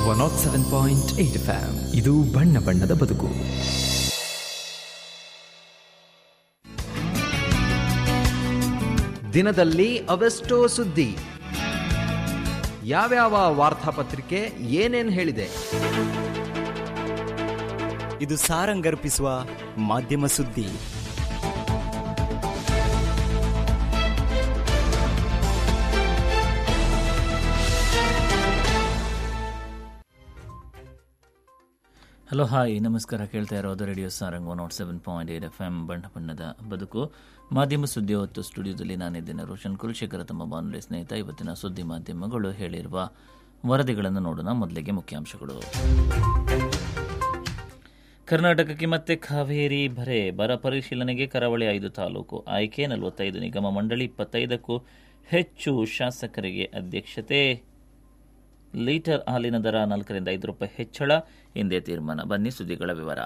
one not seven point eight ಫ್ಯಾಮ್ ಇದು ಬಣ್ಣ ಬಣ್ಣದ ಬದುಕು ದಿನದಲ್ಲಿ ಅವೆಷ್ಟೋ ಸುದ್ದಿ ಯಾವ್ಯಾವ ವಾರ್ತಾಪತ್ರಿಕೆ ಏನೇನ್ ಹೇಳಿದೆ ಇದು ಸಾರಂಗರ್ಪಿಸುವ ಮಾಧ್ಯಮ ಸುದ್ದಿ ಹಲೋ ಹಾಯ್ ನಮಸ್ಕಾರ ಕೇಳ್ತಾ ಇರೋದು radio Sarang one not seven point eight F M ಬಣ್ಣ ಬಣ್ಣದ ಬದುಕು ಮಾಧ್ಯಮ ಸುದ್ದಿ ಹೊತ್ತು ಸ್ಟುಡಿಯೋದಲ್ಲಿ ನಾನಿದ್ದೇನೆ ರೋಷನ್ ಕುಲಶೇಖರ ತಮ್ಮ ಬಾನುಲಿ ಸ್ನೇಹಿತ ಇವತ್ತಿನ ಸುದ್ದಿ ಮಾಧ್ಯಮಗಳು ಹೇಳಿರುವ ವರದಿಗಳನ್ನು ನೋಡೋಣ ಮೊದಲಿಗೆ ಮುಖ್ಯಾಂಶಗಳು ಕರ್ನಾಟಕಕ್ಕೆ ಮತ್ತೆ ಕಾವೇರಿ ಬರೆ ಬರ ಪರಿಶೀಲನೆಗೆ ಕರಾವಳಿ ಐದು ತಾಲೂಕು ಆಯ್ಕೆ ನಲವತ್ತೈದು ನಿಗಮ ಮಂಡಳಿ ಇಪ್ಪತ್ತೈದಕ್ಕೂ ಹೆಚ್ಚು ಶಾಸಕರಿಗೆ ಅಧ್ಯಕ್ಷತೆ ಲೀಟರ್ ಹಾಲಿನ ದರ ನಾಲ್ಕರಿಂದ ಐದು ರೂಪಾಯಿ ಹೆಚ್ಚಳ ಹಿಂದೆ ತೀರ್ಮಾನ ಬನ್ನಿ ಸುದ್ದಿಗಳ ವಿವರ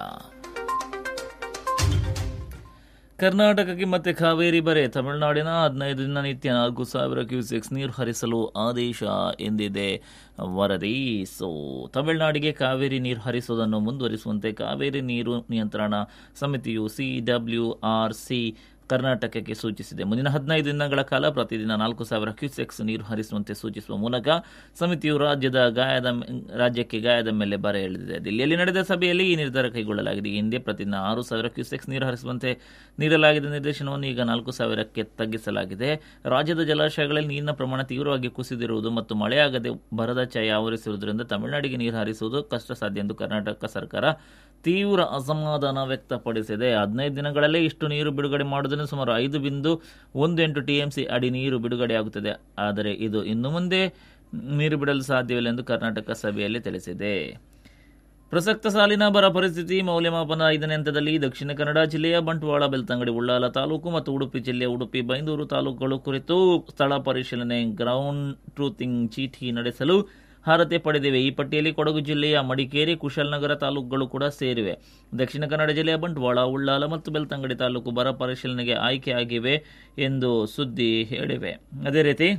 ಕರ್ನಾಟಕಕ್ಕೆ ಮತ್ತೆ ಕಾವೇರಿ ಬರೆ ತಮಿಳುನಾಡಿನ ಹದಿನೈದು ದಿನ ನಿತ್ಯ ನಾಲ್ಕು ಸಾವಿರ ಕ್ಯೂಸೆಕ್ಸ್ ನೀರು ಹರಿಸಲು ಆದೇಶ ಎಂದಿದೆ ವರದಿ ಸೊ ತಮಿಳುನಾಡಿಗೆ ಕಾವೇರಿ ನೀರು ಹರಿಸುವುದನ್ನು ಮುಂದುವರಿಸುವಂತೆ ಕಾವೇರಿ ನೀರು ನಿಯಂತ್ರಣ ಸಮಿತಿಯು ಸಿಡಬ್ಲ್ಯೂ ಆರ್ ಸಿ ಕರ್ನಾಟಕಕ್ಕೆ ಸೂಚಿಸಿದೆ ಮುಂದಿನ ಹದಿನೈದು ದಿನಗಳ ಕಾಲ ಪ್ರತಿದಿನ ನಾಲ್ಕು ಸಾವಿರ ಕ್ಯೂಸೆಕ್ಸ್ ನೀರು ಹರಿಸುವಂತೆ ಸೂಚಿಸುವ ಮೂಲಕ ಸಮಿತಿಯು ರಾಜ್ಯದ ಗಾಯದ ರಾಜ್ಯಕ್ಕೆ ಗಾಯದ ಮೇಲೆ ಬರೆ ಎಳೆದಿದೆ ದಿಲ್ಲಿಯಲ್ಲಿ ನಡೆದ ಸಭೆಯಲ್ಲಿ ಈ ನಿರ್ಧಾರ ಕೈಗೊಳ್ಳಲಾಗಿದೆ ಈ ಹಿಂದೆ ಪ್ರತಿದಿನ ಆರು ಸಾವಿರ ಕ್ಯೂಸೆಕ್ಸ್ ನೀರು ಹರಿಸುವಂತೆ ನೀಡಲಾಗಿದ್ದ ನಿರ್ದೇಶನವನ್ನು ಈಗ ನಾಲ್ಕು ಸಾವಿರಕ್ಕೆ ತಗ್ಗಿಸಲಾಗಿದೆ ರಾಜ್ಯದ ಜಲಾಶಯಗಳಲ್ಲಿ ನೀರಿನ ಪ್ರಮಾಣ ತೀವ್ರವಾಗಿ ಕುಸಿದಿರುವುದು ಮತ್ತು ಮಳೆಯಾಗದೆ ಬರದ ಛಾಯೆ ಆವರಿಸಿರುವುದರಿಂದ ತಮಿಳುನಾಡಿಗೆ ನೀರು ಹರಿಸುವುದು ಕಷ್ಟ ಸಾಧ್ಯ ಎಂದು ಕರ್ನಾಟಕ ಸರ್ಕಾರ ತೀವ್ರ ಅಸಮಾಧಾನ ವ್ಯಕ್ತಪಡಿಸಿದೆ ಹದಿನೈದು ದಿನಗಳಲ್ಲೇ ಇಷ್ಟು ನೀರು ಬಿಡುಗಡೆ ಮಾಡುವುದನ್ನು ಸುಮಾರು ಐದು ಬಿಂದು ಒಂದು ಎಂಟು ಟಿಎಂಸಿ ಅಡಿ ನೀರು ಬಿಡುಗಡೆಯಾಗುತ್ತದೆ ಆದರೆ ಇದು ಇನ್ನು ಮುಂದೆ ನೀರು ಬಿಡಲು ಸಾಧ್ಯವಿಲ್ಲ ಎಂದು ಕರ್ನಾಟಕ ಸಭೆಯಲ್ಲಿ ತಿಳಿಸಿದೆ ಪ್ರಸಕ್ತ ಸಾಲಿನ ಬರ ಪರಿಸ್ಥಿತಿ ಮೌಲ್ಯಮಾಪನ ಐದನೇ ಹಂತದಲ್ಲಿ ದಕ್ಷಿಣ ಕನ್ನಡ ಜಿಲ್ಲೆಯ ಬಂಟ್ವಾಳ ಬೆಳ್ತಂಗಡಿ ಉಳ್ಳಾಲ ತಾಲೂಕು ಮತ್ತು ಉಡುಪಿ ಜಿಲ್ಲೆಯ ಉಡುಪಿ ಬೈಂದೂರು ತಾಲೂಕುಗಳು ಕುರಿತು ಸ್ಥಳ ಪರಿಶೀಲನೆ ಗ್ರೌಂಡ್ ಟ್ರೂತಿಂಗ್ ಚೀಟಿ ನಡೆಸಲು ಅರ್ಹತೆ ಪಡೆದಿವೆ ಈ ಪಟ್ಟಿಯಲ್ಲಿ ಕೊಡಗು ಜಿಲ್ಲೆಯ ಮಡಿಕೇರಿ ಕುಶಾಲನಗರ ತಾಲೂಕುಗಳು ಕೂಡ ಸೇರಿವೆ ದಕ್ಷಿಣ ಕನ್ನಡ ಜಿಲ್ಲೆಯ ಬಂಟ್ವಾಳ ಉಳ್ಳಾಲ ಮತ್ತು ಬೆಳ್ತಂಗಡಿ ತಾಲೂಕು ಬರ ಪರಿಶೀಲನೆಗೆ ಆಯ್ಕೆಯಾಗಿವೆ ಎಂದು ಸುದ್ದಿ ಹೇಳಿವೆ ಅದೇ ರೀತಿ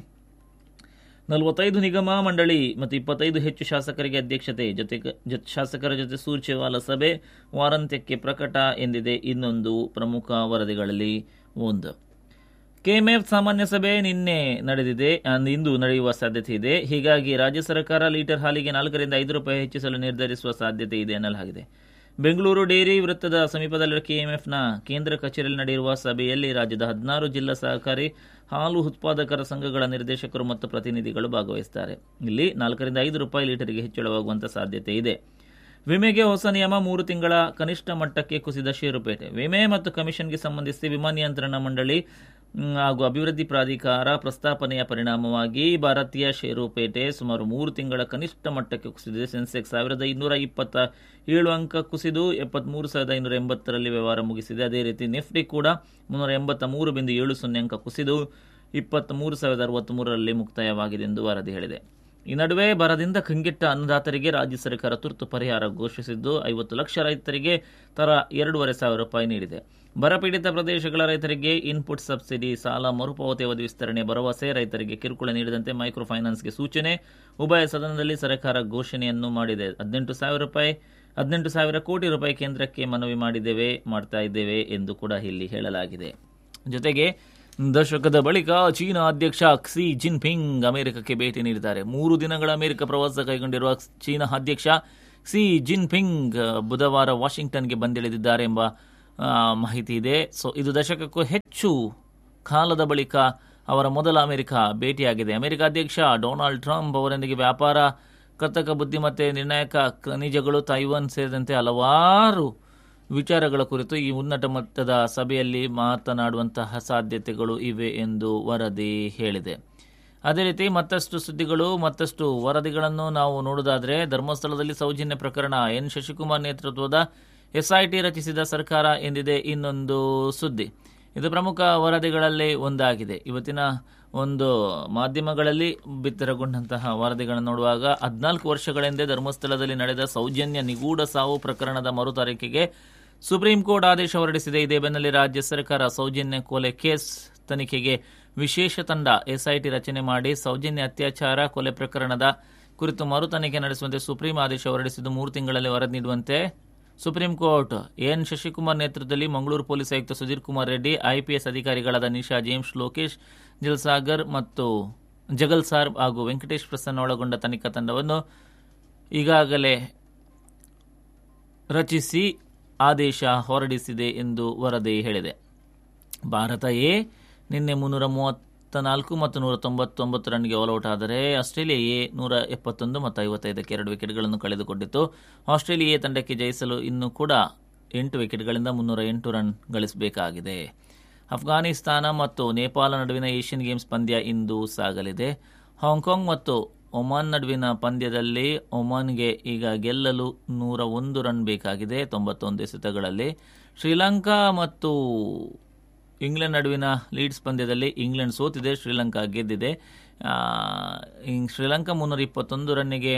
ನಲವತ್ತೈದು ನಿಗಮ ಮಂಡಳಿ ಮತ್ತು ಇಪ್ಪತ್ತೈದು ಹೆಚ್ಚು ಶಾಸಕರಿಗೆ ಅಧ್ಯಕ್ಷತೆ ಜೊತೆ ಶಾಸಕರ ಜೊತೆ ಸೂಚ್ಯವಾಲ ಸಭೆ ವಾರಾಂತ್ಯಕ್ಕೆ ಪ್ರಕಟ ಎಂದಿದೆ ಇನ್ನೊಂದು ಪ್ರಮುಖ ವರದಿಗಳಲ್ಲಿ ಒಂದು ಕೆಎಂಎಫ್ ಸಾಮಾನ್ಯ ಸಭೆ ನಿನ್ನೆ ನಡೆದಿದೆ ಇಂದು ನಡೆಯುವ ಸಾಧ್ಯತೆ ಇದೆ ಹೀಗಾಗಿ ರಾಜ್ಯ ಸರ್ಕಾರ ಲೀಟರ್ ಹಾಲಿಗೆ ನಾಲ್ಕರಿಂದ ಐದು ರೂಪಾಯಿ ಹೆಚ್ಚಿಸಲು ನಿರ್ಧರಿಸುವ ಸಾಧ್ಯತೆ ಇದೆ ಎನ್ನಲಾಗಿದೆ ಬೆಂಗಳೂರು ಡೇರಿ ವೃತ್ತದ ಸಮೀಪದಲ್ಲಿರುವ ಕೆಎಂಎಫ್ನ ಕೇಂದ್ರ ಕಚೇರಿಯಲ್ಲಿ ನಡೆಯುವ ಸಭೆಯಲ್ಲಿ ರಾಜ್ಯದ ಹದಿನಾರು ಜಿಲ್ಲಾ ಸಹಕಾರಿ ಹಾಲು ಉತ್ಪಾದಕರ ಸಂಘಗಳ ನಿರ್ದೇಶಕರು ಮತ್ತು ಪ್ರತಿನಿಧಿಗಳು ಭಾಗವಹಿಸುತ್ತಾರೆ ಇಲ್ಲಿ ನಾಲ್ಕರಿಂದ ಐದು ರೂಪಾಯಿ ಲೀಟರ್ಗೆ ಹೆಚ್ಚಳವಾಗುವಂತಹ ಸಾಧ್ಯತೆ ಇದೆ ವಿಮೆಗೆ ಹೊಸ ನಿಯಮ ಮೂರು ತಿಂಗಳ ಕನಿಷ್ಠ ಮಟ್ಟಕ್ಕೆ ಕುಸಿದ ಷೇರುಪೇಟೆ ವಿಮೆ ಮತ್ತು ಕಮಿಷನ್ಗೆ ಸಂಬಂಧಿಸಿ ವಿಮಾ ನಿಯಂತ್ರಣ ಮಂಡಳಿ ಹಾಗೂ ಅಭಿವೃದ್ಧಿ ಪ್ರಾಧಿಕಾರ ಪ್ರಸ್ತಾಪನೆಯ ಪರಿಣಾಮವಾಗಿ ಭಾರತೀಯ ಷೇರುಪೇಟೆ ಸುಮಾರು ಮೂರು ತಿಂಗಳ ಕನಿಷ್ಠ ಮಟ್ಟಕ್ಕೆ ಕುಸಿದಿದೆ ಸೆನ್ಸೆಕ್ಸ್ ಸಾವಿರದ ಇನ್ನೂರ ಇಪ್ಪತ್ತ ಏಳು ಅಂಕ ಕುಸಿದು ಎಪ್ಪತ್ಮೂರು ಸಾವಿರದ ಐನೂರ ಎಂಬತ್ತರಲ್ಲಿ ವ್ಯವಹಾರ ಮುಗಿಸಿದೆ ಅದೇ ರೀತಿ ನಿಫ್ಟಿ ಕೂಡ ಮುನ್ನೂರ ಎಂಬತ್ತ ಮೂರು ಬಿಂದು ಏಳು ಸೊನ್ನೆ ಅಂಕ ಕುಸಿದು ಇಪ್ಪತ್ತ್ಮೂರು ಸಾವಿರದ ಅರವತ್ತ್ಮೂರರಲ್ಲಿ ಮುಕ್ತಾಯವಾಗಿದೆ ಎಂದು ವರದಿ ಹೇಳಿದೆ ಈ ನಡುವೆ ಬರದಿಂದ ಕಂಗೆಟ್ಟ ಅನ್ನದಾತರಿಗೆ ರಾಜ್ಯ ಸರ್ಕಾರ ತುರ್ತು ಪರಿಹಾರ ಘೋಷಿಸಿದ್ದು ಐವತ್ತು ಲಕ್ಷ ರೈತರಿಗೆ ತರ ಎರಡೂವರೆ ಸಾವಿರ ರೂಪಾಯಿ ನೀಡಿದೆ ಬರಪೀಡಿತ ಪ್ರದೇಶಗಳ ರೈತರಿಗೆ ಇನ್ಪುಟ್ ಸಬ್ಸಿಡಿ ಸಾಲ ಮರುಪಾವತಿ ಅವಧಿ ವಿಸ್ತರಣೆ ಭರವಸೆ ರೈತರಿಗೆ ಕಿರುಕುಳ ನೀಡಿದಂತೆ ಮೈಕ್ರೋ ಫೈನಾನ್ಸ್ಗೆ ಸೂಚನೆ ಉಭಯ ಸದನದಲ್ಲಿ ಸರ್ಕಾರ ಘೋಷಣೆಯನ್ನು ಮಾಡಿದೆ ಹದಿನೆಂಟು ಸಾವಿರ ರೂಪಾಯಿ ಹದಿನೆಂಟು ಸಾವಿರ ಕೋಟಿ ರೂಪಾಯಿ ಕೇಂದ್ರಕ್ಕೆ ಮನವಿ ಮಾಡಿದ್ದೇವೆ ಮಾಡ್ತಾ ಇದ್ದೇವೆ ಎಂದು ಕೂಡ ಇಲ್ಲಿ ಹೇಳಲಾಗಿದೆ ಜೊತೆಗೆ ದಶಕದ ಬಳಿಕ ಚೀನಾ ಅಧ್ಯಕ್ಷ ಕ್ಸಿ ಜಿನ್ಪಿಂಗ್ ಅಮೆರಿಕಕ್ಕೆ ಭೇಟಿ ನೀಡಿದ್ದಾರೆ ಮೂರು ದಿನಗಳ ಅಮೆರಿಕ ಪ್ರವಾಸ ಕೈಗೊಂಡಿರುವ ಚೀನಾ ಅಧ್ಯಕ್ಷ ಕ್ಸಿ ಜಿನ್ಪಿಂಗ್ ಬುಧವಾರ ವಾಷಿಂಗ್ಟನ್ಗೆ ಬಂದಿಳಿದಿದ್ದಾರೆ ಎಂಬ ಮಾಹಿತಿ ಇದೆ ಸೊ ಇದು ದಶಕಕ್ಕೂ ಹೆಚ್ಚು ಕಾಲದ ಬಳಿಕ ಅವರ ಮೊದಲ ಅಮೆರಿಕ ಭೇಟಿಯಾಗಿದೆ ಅಮೆರಿಕ ಅಧ್ಯಕ್ಷ ಡೊನಾಲ್ಡ್ ಟ್ರಂಪ್ ಅವರೊಂದಿಗೆ ವ್ಯಾಪಾರ ಕೃತಕ ಬುದ್ಧಿಮತ್ತೆ ನಿರ್ಣಾಯಕ ಖನಿಜಗಳು ತೈವಾನ್ ಸೇರಿದಂತೆ ಹಲವಾರು ವಿಚಾರಗಳ ಕುರಿತು ಈ ಉನ್ನತ ಮಟ್ಟದ ಸಭೆಯಲ್ಲಿ ಮಾತನಾಡುವಂತಹ ಸಾಧ್ಯತೆಗಳು ಇವೆ ಎಂದು ವರದಿ ಹೇಳಿದೆ ಅದೇ ರೀತಿ ಮತ್ತಷ್ಟು ಸುದ್ದಿಗಳು ಮತ್ತಷ್ಟು ವರದಿಗಳನ್ನು ನಾವು ನೋಡುವುದಾದರೆ ಧರ್ಮಸ್ಥಳದಲ್ಲಿ ಸೌಜನ್ಯ ಪ್ರಕರಣ ಎನ್ ಶಶಿಕುಮಾರ್ ನೇತೃತ್ವದ ಎಸ್ಐಟಿ ರಚಿಸಿದ ಸರ್ಕಾರ ಎಂದಿದೆ ಇನ್ನೊಂದು ಸುದ್ದಿ ಇದು ಪ್ರಮುಖ ವರದಿಗಳಲ್ಲಿ ಒಂದಾಗಿದೆ ಇವತ್ತಿನ ಒಂದು ಮಾಧ್ಯಮಗಳಲ್ಲಿ ಬಿತ್ತರಗೊಂಡಂತಹ ವರದಿಗಳನ್ನು ನೋಡುವಾಗ ಹದಿನಾಲ್ಕು ವರ್ಷಗಳ ಹಿಂದೆ ಧರ್ಮಸ್ಥಳದಲ್ಲಿ ನಡೆದ ಸೌಜನ್ಯ ನಿಗೂಢ ಸಾವು ಪ್ರಕರಣದ ಮರು ತನಿಖೆಗೆ ಸುಪ್ರೀಂ ಕೋರ್ಟ್ ಆದೇಶ ಹೊರಡಿಸಿದೆ ಇದೇ ಬೆನ್ನಲ್ಲೇ ರಾಜ್ಯ ಸರ್ಕಾರ ಸೌಜನ್ಯ ಕೊಲೆ ಕೇಸ್ ತನಿಖೆಗೆ ವಿಶೇಷ ತಂಡ ಎಸ್ಐಟಿ ರಚನೆ ಮಾಡಿ ಸೌಜನ್ಯ ಅತ್ಯಾಚಾರ ಕೊಲೆ ಪ್ರಕರಣದ ಕುರಿತು ಮರು ತನಿಖೆ ನಡೆಸುವಂತೆ ಸುಪ್ರೀಂ ಆದೇಶ ಹೊರಡಿಸಿದ್ದು ಮೂರು ತಿಂಗಳಲ್ಲಿ ವರದಿ ನೀಡುವಂತೆ ಸುಪ್ರೀಂ ಕೋರ್ಟ್ ಎನ್ ಶಶಿಕುಮಾರ್ ನೇತೃತ್ವದಲ್ಲಿ ಮಂಗಳೂರು ಪೊಲೀಸ್ ಆಯುಕ್ತ ಸುಧೀರ್ ಕುಮಾರ್ ರೆಡ್ಡಿ ಐಪಿಎಸ್ ಅಧಿಕಾರಿಗಳಾದ ನಿಶಾ ಜೇಮ್ಸ್ ಲೋಕೇಶ್ ಜಲ್ಸಾಗರ್ ಮತ್ತು ಜಗಲ್ ಸಾರ್ ಹಾಗೂ ವೆಂಕಟೇಶ್ ಪ್ರಸನ್ನ ಒಳಗೊಂಡ ತನಿಖಾ ತಂಡವನ್ನು ಈಗಾಗಲೇ ರಚಿಸಿ ಆದೇಶ ಹೊರಡಿಸಿದೆ ಎಂದು ವರದಿ ಹೇಳಿದೆ ಭಾರತ ಎ ನಿನ್ನೆ ಮುನ್ನೂರ ಮೂವತ್ತ ನಾಲ್ಕು ಮತ್ತು ನೂರ ತೊಂಬತ್ತೊಂಬತ್ತು ರನ್ಗೆ ಆಲ್ಔಟ್ ಆದರೆ ಆಸ್ಟ್ರೇಲಿಯಾ ಎ ನೂರ ಎಪ್ಪತ್ತೊಂದು ಮತ್ತು ಐವತ್ತೈದಕ್ಕೆ ಎರಡು ವಿಕೆಟ್ಗಳನ್ನು ಕಳೆದುಕೊಂಡಿತ್ತು ಆಸ್ಟ್ರೇಲಿಯಾ ಎ ತಂಡಕ್ಕೆ ಜಯಿಸಲು ಇನ್ನೂ ಕೂಡ ಎಂಟು ವಿಕೆಟ್ಗಳಿಂದ ಮುನ್ನೂರ ಎಂಟು ರನ್ ಗಳಿಸಬೇಕಾಗಿದೆ ಅಫ್ಘಾನಿಸ್ತಾನ ಮತ್ತು ನೇಪಾಳ ನಡುವಿನ ಏಷ್ಯನ್ ಗೇಮ್ಸ್ ಪಂದ್ಯ ಇಂದು ಸಾಗಲಿದೆ ಹಾಂಗ್ಕಾಂಗ್ ಮತ್ತು ಒಮಾನ್ ನಡುವಿನ ಪಂದ್ಯದಲ್ಲಿ ಒಮಾನ್ಗೆ ಈಗ ಗೆಲ್ಲಲು ನೂರ ಒಂದು ರನ್ ಬೇಕಾಗಿದೆ ತೊಂಬತ್ತೊಂದು ಎಸೆತಗಳಲ್ಲಿ ಶ್ರೀಲಂಕಾ ಮತ್ತು ಇಂಗ್ಲೆಂಡ್ ನಡುವಿನ ಲೀಡ್ಸ್ ಪಂದ್ಯದಲ್ಲಿ ಇಂಗ್ಲೆಂಡ್ ಸೋತಿದೆ ಶ್ರೀಲಂಕಾ ಗೆದ್ದಿದೆ ಆ, ಇಂಗ್- ಶ್ರೀಲಂಕಾ ಮುನ್ನೂರ ಇಪ್ಪತ್ತೊಂದು ರನ್ನಿಗೆ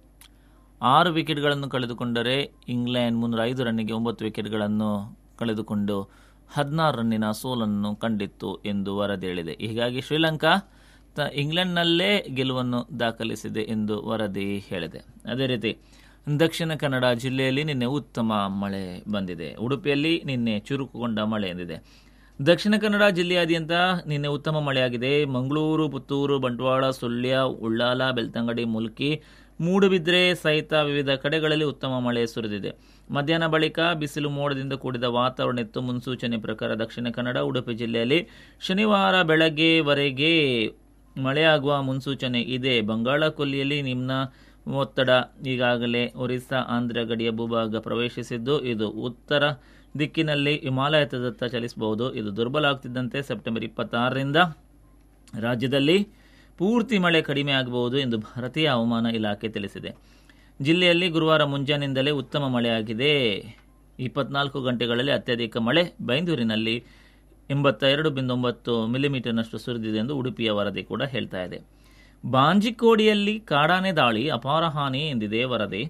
ಆರು ವಿಕೆಟ್ಗಳನ್ನು ಕಳೆದುಕೊಂಡರೆ ಇಂಗ್ಲೆಂಡ್ ಮುನ್ನೂರ ಐದು ರನ್ನಿಗೆ ಒಂಬತ್ತು ವಿಕೆಟ್ಗಳನ್ನು ಕಳೆದುಕೊಂಡು ಹದಿನಾರು ರನ್ನಿನ ಸೋಲನ್ನು ಕಂಡಿತ್ತು ಎಂದು ವರದಿ ಹೇಳಿದೆ ಹೀಗಾಗಿ ಶ್ರೀಲಂಕಾ ತ- ಇಂಗ್ಲೆಂಡ್ನಲ್ಲೇ ಗೆಲುವನ್ನು ದಾಖಲಿಸಿದೆ ಎಂದು ವರದಿ ಹೇಳಿದೆ ಅದೇ ರೀತಿ ದಕ್ಷಿಣ ಕನ್ನಡ ಜಿಲ್ಲೆಯಲ್ಲಿ ನಿನ್ನೆ ಉತ್ತಮ ಮಳೆ ಬಂದಿದೆ ಉಡುಪಿಯಲ್ಲಿ ನಿನ್ನೆ ಚುರುಕುಗೊಂಡ ಮಳೆ ಎಂದಿದೆ ದಕ್ಷಿಣ ಕನ್ನಡ ಜಿಲ್ಲೆಯಾದ್ಯಂತ ನಿನ್ನೆ ಉತ್ತಮ ಮಳೆಯಾಗಿದೆ ಮಂಗಳೂರು ಪುತ್ತೂರು ಬಂಟ್ವಾಳ ಸುಳ್ಯ ಉಳ್ಳಾಲ ಬೆಳ್ತಂಗಡಿ ಮುಲ್ಕಿ ಮೂಡುಬಿದ್ರೆ ಸಹಿತ ವಿವಿಧ ಕಡೆಗಳಲ್ಲಿ ಉತ್ತಮ ಮಳೆ ಸುರಿದಿದೆ ಮಧ್ಯಾಹ್ನ ಬಳಿಕ ಬಿಸಿಲು ಮೋಡದಿಂದ ಕೂಡಿದ ವಾತಾವರಣ ಇತ್ತು ಮುನ್ಸೂಚನೆ ಪ್ರಕಾರ ದಕ್ಷಿಣ ಕನ್ನಡ ಉಡುಪಿ ಜಿಲ್ಲೆಯಲ್ಲಿ ಶನಿವಾರ ಬೆಳಗ್ಗೆವರೆಗೆ ಮಳೆಯಾಗುವ ಮುನ್ಸೂಚನೆ ಇದೆ ಬಂಗಾಳ ಕೊಲ್ಲಿಯಲ್ಲಿ ನಿಮ್ನ ಒತ್ತಡ ಈಗಾಗಲೇ ಒರಿಸ್ಸಾ ಆಂಧ್ರ ಗಡಿಯ ಭೂಭಾಗ ಪ್ರವೇಶಿಸಿದ್ದು ಇದು ಉತ್ತರ ದಿಕ್ಕಿನಲ್ಲಿ ಹಿಮಾಲಯದತ್ತ ಚಲಿಸಬಹುದು ಇದು ದುರ್ಬಲ ಆಗ್ತಿದ್ದಂತೆ ಸೆಪ್ಟೆಂಬರ್ ಇಪ್ಪತ್ತಾರರಿಂದ ರಾಜ್ಯದಲ್ಲಿ ಪೂರ್ತಿ ಮಳೆ ಕಡಿಮೆ ಆಗಬಹುದು ಎಂದು ಭಾರತೀಯ ಹವಾಮಾನ ಇಲಾಖೆ ತಿಳಿಸಿದೆ ಜಿಲ್ಲೆಯಲ್ಲಿ ಗುರುವಾರ ಮುಂಜಾನೆಯಿಂದಲೇ ಉತ್ತಮ ಮಳೆಯಾಗಿದೆ ಇಪ್ಪತ್ನಾಲ್ಕು ಗಂಟೆಗಳಲ್ಲಿ ಅತ್ಯಧಿಕ ಮಳೆ ಬೈಂದೂರಿನಲ್ಲಿ ಎಂಬತ್ತೆರಡು ಬಿಂದು ಒಂಬತ್ತು ಮಿಲಿಮೀಟರ್ನಷ್ಟು ಸುರಿದಿದೆ ಎಂದು ಉಡುಪಿಯ ವರದಿ ಕೂಡ ಹೇಳ್ತಾ ಇದೆ ಬಾಂಜಿಕೋಡಿಯಲ್ಲಿ ಕಾಡಾನೆ ದಾಳಿ ಅಪಾರ ಹಾನಿ ಎಂದಿದೆ ವರದಿ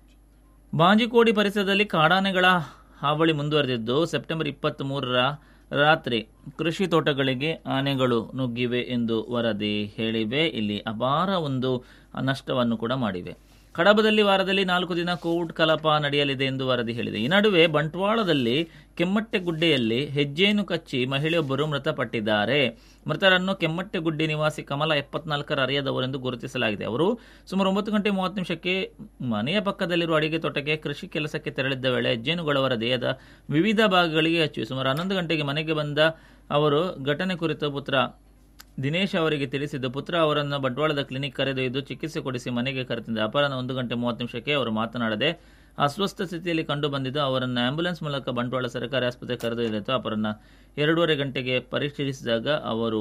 ಬಾಂಜಿಕೋಡಿ ಪರಿಸರದಲ್ಲಿ ಕಾಡಾನೆಗಳ ಹಾವಳಿ ಮುಂದುವರೆದಿದ್ದು ಸೆಪ್ಟೆಂಬರ್ ಇಪ್ಪತ್ತ್ ಮೂರರ ರಾತ್ರಿ ಕೃಷಿ ತೋಟಗಳಿಗೆ ಆನೆಗಳು ನುಗ್ಗಿವೆ ಎಂದು ವರದಿ ಹೇಳಿವೆ ಇಲ್ಲಿ ಅಪಾರ ಒಂದು ನಷ್ಟವನ್ನು ಕೂಡ ಮಾಡಿವೆ ಕಡಬದಲ್ಲಿ ವಾರದಲ್ಲಿ ನಾಲ್ಕು ದಿನ ಕೋರ್ಟ್ ಕಲಾಪ ನಡೆಯಲಿದೆ ಎಂದು ವರದಿ ಹೇಳಿದೆ ಈ ನಡುವೆ ಬಂಟ್ವಾಳದಲ್ಲಿ ಕೆಮ್ಮಟ್ಟೆಗುಡ್ಡೆಯಲ್ಲಿ ಹೆಜ್ಜೆಯನ್ನು ಕಚ್ಚಿ ಮಹಿಳೆಯೊಬ್ಬರು ಮೃತಪಟ್ಟಿದ್ದಾರೆ ಮೃತರನ್ನು ಕೆಮ್ಮಟ್ಟೆಗುಡ್ಡೆ ನಿವಾಸಿ ಕಮಲ ಎಪ್ಪತ್ನಾಲ್ಕರ ಅರಿಯದವರೆಂದು ಗುರುತಿಸಲಾಗಿದೆ ಅವರು ಸುಮಾರು ಒಂಬತ್ತು ಗಂಟೆ ಮೂವತ್ತು ನಿಮಿಷಕ್ಕೆ ಮನೆಯ ಪಕ್ಕದಲ್ಲಿರುವ ಅಡಿಗೆ ತೋಟಕ್ಕೆ ಕೃಷಿ ಕೆಲಸಕ್ಕೆ ತೆರಳಿದ್ದ ವೇಳೆ ಹೆಜ್ಜೇನುಗಳವರ ದೇಹದ ವಿವಿಧ ಭಾಗಗಳಿಗೆ ಹಚ್ಚಿವೆ ಸುಮಾರು ಹನ್ನೊಂದು ಗಂಟೆಗೆ ಮನೆಗೆ ಬಂದ ಅವರು ಘಟನೆ ಕುರಿತು ಪುತ್ರ ದಿನೇಶ್ ಅವರಿಗೆ ತಿಳಿಸಿದ್ದು ಪುತ್ರ ಅವರನ್ನು ಬಂಟ್ವಾಳದ ಕ್ಲಿನಿಕ್ ಕರೆದೊಯ್ದು ಚಿಕಿತ್ಸೆ ಕೊಡಿಸಿ ಮನೆಗೆ ಕರೆತಿದ್ದ ಅಪರಾಹ್ನ ಒಂದು ಗಂಟೆ ಮೂವತ್ತು ನಿಮಿಷಕ್ಕೆ ಅವರು ಮಾತನಾಡದೆ ಅಸ್ವಸ್ಥ ಸ್ಥಿತಿಯಲ್ಲಿ ಕಂಡು ಬಂದಿದ್ದು ಅವರನ್ನು ಆಂಬ್ಯುಲೆನ್ಸ್ ಮೂಲಕ ಬಂಟ್ವಾಳ ಸರ್ಕಾರಿ ಆಸ್ಪತ್ರೆಗೆ ಕರೆದೊಯ್ದಿತ್ತು ಅವರನ್ನು ಎರಡೂವರೆ ಗಂಟೆಗೆ ಪರಿಶೀಲಿಸಿದಾಗ ಅವರು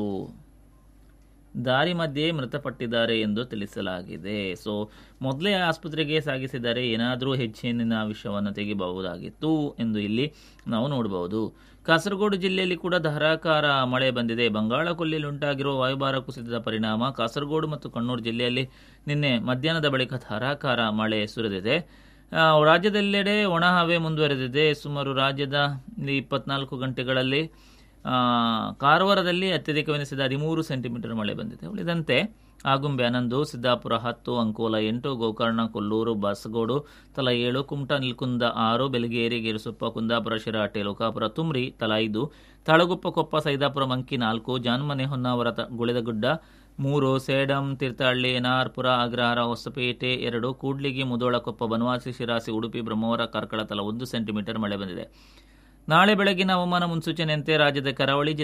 ದಾರಿ ಮಧ್ಯೆ ಮೃತಪಟ್ಟಿದ್ದಾರೆ ಎಂದು ತಿಳಿಸಲಾಗಿದೆ ಸೊ ಮೊದಲೇ ಆಸ್ಪತ್ರೆಗೆ ಸಾಗಿಸಿದ್ದಾರೆ ಏನಾದರೂ ಹೆಚ್ಚಿನ ವಿಷಯವನ್ನು ತೆಗೆಯಬಹುದಾಗಿತ್ತು ಎಂದು ಇಲ್ಲಿ ನಾವು ನೋಡಬಹುದು ಕಾಸರಗೋಡು ಜಿಲ್ಲೆಯಲ್ಲಿ ಕೂಡ ಧಾರಾಕಾರ ಮಳೆ ಬಂದಿದೆ ಬಂಗಾಳ ಕೊಲ್ಲಿಯಲ್ಲಿ ಉಂಟಾಗಿರುವ ವಾಯುಭಾರ ಕುಸಿತದ ಪರಿಣಾಮ ಕಾಸರಗೋಡು ಮತ್ತು ಕಣ್ಣೂರು ಜಿಲ್ಲೆಯಲ್ಲಿ ನಿನ್ನೆ ಮಧ್ಯಾಹ್ನದ ಬಳಿಕ ಧಾರಾಕಾರ ಮಳೆ ಸುರಿದಿದೆ ಆ, ರಾಜ್ಯದೆಲ್ಲೆಡೆ ಒಣ ಹವೆ ಮುಂದುವರೆದಿದೆ ಸುಮಾರು ರಾಜ್ಯದ ಈ ಇಪ್ಪತ್ನಾಲ್ಕು ಗಂಟೆಗಳಲ್ಲಿ ಆ, ಕಾರವಾರದಲ್ಲಿ ಅತ್ಯಧಿಕವೆನಿಸಿದ ಹದಿಮೂರು ಸೆಂಟಿಮೀಟರ್ ಮಳೆ ಬಂದಿದೆ ಉಳಿದಂತೆ ಆಗುಂಬೆ ಹನ್ನೊಂದು ಸಿದ್ದಾಪುರ ಹತ್ತು ಅಂಕೋಲ ಎಂಟು ಗೋಕರ್ಣ ಕೊಲ್ಲೂರು ಬಾಸಗೋಡು ತಲಾ ಏಳು ಕುಮಟಾ ನಿಲ್ಕುಂದ ಆರು ಬೆಲಗೇರಿ ಗೇರುಸೊಪ್ಪ ಕುಂದಾಪುರ ಶಿರಾಟೆ ಲೋಕಾಪುರ ತುಮ್ರಿ ತಲಾ ಐದು ತಾಳಗುಪ್ಪ ಕೊಪ್ಪ ಸೈದಾಪುರ ಮಂಕಿ ನಾಲ್ಕು ಜಾನ್ಮನೆ ಹೊನ್ನಾವರ ತ- ಗುಳೆದಗುಡ್ಡ ಮೂರು ಸೇಡಂ ತೀರ್ಥಹಳ್ಳಿ ಎನ್ಆರ್ಪುರ ಅಗ್ರಹಾರ ಹೊಸಪೇಟೆ ಎರಡು ಕೂಡ್ಲಿಗಿ ಮುದೋಳಕೊಪ್ಪ ಬನವಾಸಿ ಶಿರಾಸಿ ಉಡುಪಿ ಬ್ರಹ್ಮವರ ಕಾರ್ಕಳ ತಲಾ ಒಂದು ಸೆಂಟಿಮೀಟರ್ ಮಳೆ ಬಂದಿದೆ ನಾಳೆ ಬೆಳಗಿನ ಹವಾಮಾನ ಮುನ್ಸೂಚನೆಯಂತೆ ರಾಜ್ಯದ ಕರಾವಳಿ ಜಿಲ್ಲೆ